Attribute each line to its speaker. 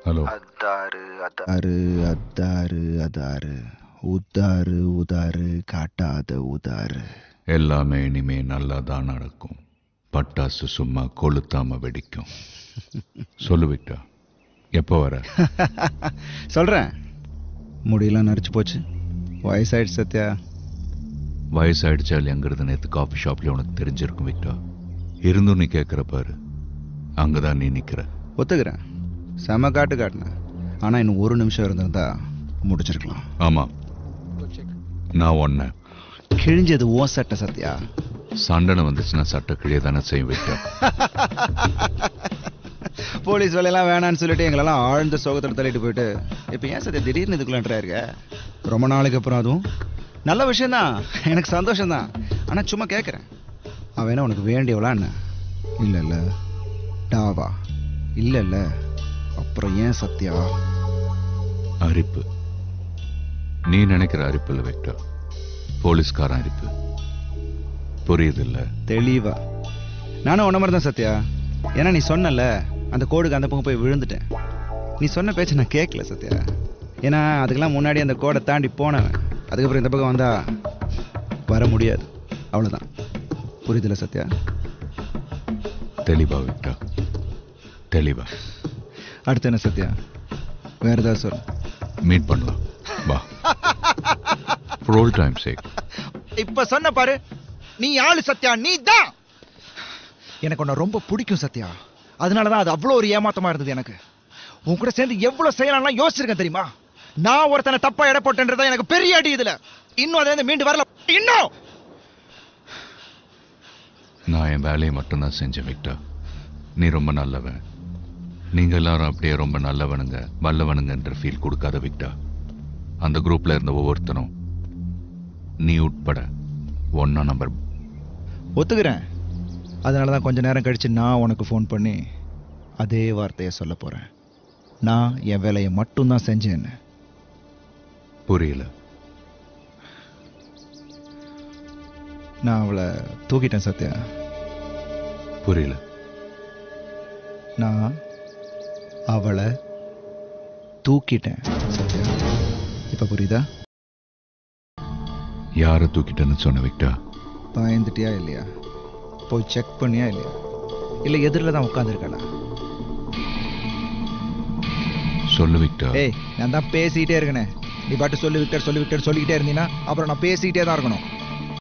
Speaker 1: hello
Speaker 2: அதாரு அதா
Speaker 3: அரு அத்தாரு அதாரு உத்தாரு உதாரு காட்டாத உதாரு
Speaker 1: எல்லாமே இனிமே நல்லா தான் நடக்கும் பட்டாசு சும்மா கொளுத்தாம வெடிக்கும் சொல்லு விக்டா எப்போ வர
Speaker 3: சொல்கிறேன் முடியெல்லாம் நரைச்சு போச்சு வயசாயிடுச்சு சத்யா
Speaker 1: வயசாயிடுச்சா இல்லையாங்கிறது நேற்று காஃபி ஷாப்ல உனக்கு தெரிஞ்சிருக்கும் விக்டா இருந்தும் நீ கேட்குற பாரு அங்கதான் நீ நிக்கிற
Speaker 3: ஒத்துக்கிறேன் செம காட்டு காட்டினேன் ஆனால் இன்னும் ஒரு நிமிஷம் இருந்திருந்தா முடிச்சிருக்கலாம்
Speaker 1: ஆமா நான் ஒன்ன
Speaker 3: கிழிஞ்சது ஓ சட்டை சத்யா
Speaker 1: சண்டனை வந்துச்சுன்னா சட்டை கிழிய தானே செய்யும் விக்டா
Speaker 3: போலீஸ் வேலையெல்லாம் வேணான்னு சொல்லிட்டு எங்களெல்லாம் ஆழ்ந்த சோகத்தில் தள்ளிட்டு போயிட்டு இப்போ ஏன் சத்யா திடீர்னு இதுக்குள்ளன்றா இருக்க ரொம்ப நாளைக்கு அப்புறம் அதுவும் நல்ல விஷயம்தான் எனக்கு சந்தோஷம்தான் ஆனால் சும்மா கேட்குறேன் அவன் என்ன உனக்கு வேண்டியவளா என்ன இல்லை இல்லை டாவா இல்லை இல்லை அப்புறம் ஏன் சத்யா
Speaker 1: அரிப்பு நீ நினைக்கிற அரிப்பு இல்லை விக்டா போலீஸ்காரன் அரிப்பு புரியுதில்ல
Speaker 3: தெளிவா நானும் உன்ன மாதிரி தான் சத்யா ஏன்னா நீ சொன்னல அந்த கோடுக்கு அந்த பக்கம் போய் விழுந்துட்டேன் நீ சொன்ன பேச்சை நான் கேட்கல சத்யா ஏன்னா அதுக்கெல்லாம் முன்னாடி அந்த கோடை தாண்டி போனவன் அதுக்கப்புறம் இந்த பக்கம் வந்தா வர முடியாது அவ்வளோதான் புரியுதுல சத்யா
Speaker 1: தெளிவா விக்டா தெளிவா
Speaker 3: அடுத்து என்ன சத்யா வேற ஏதாவது சொல்லு
Speaker 1: மீட் பண்ணலாம் வா for all time sake
Speaker 3: இப்ப சொன்ன பாரு நீ ஆளு சத்யா நீ தான் எனக்கு உன்னை ரொம்ப பிடிக்கும் சத்யா அதனால தான் அது அவ்வளோ ஒரு ஏமாத்தமா இருந்தது எனக்கு உன் கூட சேர்ந்து எவ்வளவு செய்யலாம்லாம் யோசிச்சிருக்கேன் தெரியுமா நான் ஒருத்தனை தப்பா எடை போட்டேன்றதா எனக்கு பெரிய அடி இதுல இன்னும் அதுல இருந்து மீண்டு வரல இன்னும்
Speaker 1: நான் என் வேலையை மட்டும்தான் செஞ்சேன் விக்டா நீ ரொம்ப நல்லவன் நீங்க எல்லாரும் அப்படியே ரொம்ப நல்லவனுங்க வல்லவனுங்கன்ற ஃபீல் கொடுக்காத விக்டா அந்த குரூப்ல இருந்த ஒவ்வொருத்தனும் நீ உட்பட ஒன்னா நம்பர்
Speaker 3: ஒத்துக்கிறேன் அதனால தான் கொஞ்ச நேரம் கழிச்சு நான் உனக்கு ஃபோன் பண்ணி அதே வார்த்தையை சொல்ல போறேன் நான் என் வேலையை மட்டும்தான் செஞ்சேன்னு
Speaker 1: புரியல
Speaker 3: நான் அவளை தூக்கிட்டேன் சத்யா
Speaker 1: புரியல
Speaker 3: நான் அவளை தூக்கிட்டேன் சத்யா இப்ப புரியுதா
Speaker 1: யாரை தூக்கிட்டேன்னு சொன்ன விக்டா
Speaker 3: பயந்துட்டியா இல்லையா போய் செக் பண்ணியா இல்லையா இல்ல எதிரில் தான் உட்காந்துருக்காளா
Speaker 1: சொல்லு விக்டா
Speaker 3: ஏய் நான் தான் பேசிக்கிட்டே இருக்கனே நீ பாட்டு சொல்லி விட்டார் சொல்லி விட்டார் சொல்லிக்கிட்டே இருந்தீங்கன்னா அப்புறம் நான் பேசிக்கிட்டே தான் இருக்கணும்